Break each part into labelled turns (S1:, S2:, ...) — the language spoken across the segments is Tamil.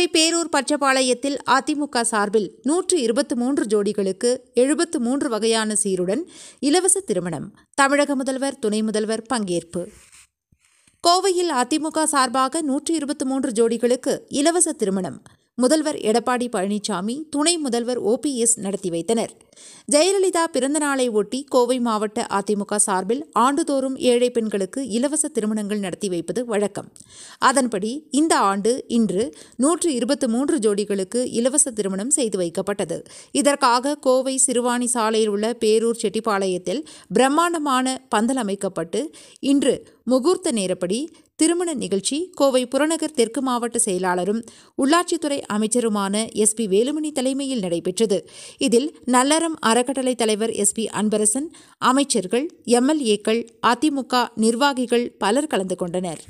S1: பேரூர் பச்சைப்பாளையத்தில் அதிமுக சார்பில் நூற்று இருபத்து மூன்று ஜோடிகளுக்கு எழுபத்து மூன்று வகையான சீருடன் இலவச திருமணம் தமிழக முதல்வர் துணை முதல்வர் பங்கேற்பு கோவையில் அதிமுக சார்பாக நூற்று இருபத்தி மூன்று ஜோடிகளுக்கு இலவச திருமணம் முதல்வர் எடப்பாடி பழனிசாமி துணை முதல்வர் ஓபிஎஸ் நடத்தி வைத்தனர் ஜெயலலிதா பிறந்த நாளை ஒட்டி கோவை மாவட்ட அதிமுக சார்பில் ஆண்டுதோறும் ஏழை பெண்களுக்கு இலவச திருமணங்கள் நடத்தி வைப்பது வழக்கம் அதன்படி இந்த ஆண்டு இன்று நூற்று இருபத்தி மூன்று ஜோடிகளுக்கு இலவச திருமணம் செய்து வைக்கப்பட்டது இதற்காக கோவை சிறுவாணி சாலையில் உள்ள பேரூர் செட்டிப்பாளையத்தில் பிரம்மாண்டமான பந்தல் அமைக்கப்பட்டு இன்று முகூர்த்த நேரப்படி திருமண நிகழ்ச்சி கோவை புறநகர் தெற்கு மாவட்ட செயலாளரும் உள்ளாட்சித்துறை அமைச்சருமான எஸ் பி வேலுமணி தலைமையில் நடைபெற்றது இதில் நல்லறம் அறக்கட்டளை தலைவர் எஸ் பி அன்பரசன் அமைச்சர்கள் எம்எல்ஏக்கள் அதிமுக நிர்வாகிகள் பலர் கலந்து கொண்டனர்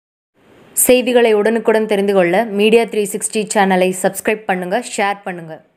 S2: செய்திகளை உடனுக்குடன் தெரிந்து கொள்ள மீடியா த்ரீ சிக்ஸ்டி சேனலை சப்ஸ்கிரைப் பண்ணுங்கள் ஷேர் பண்ணுங்கள்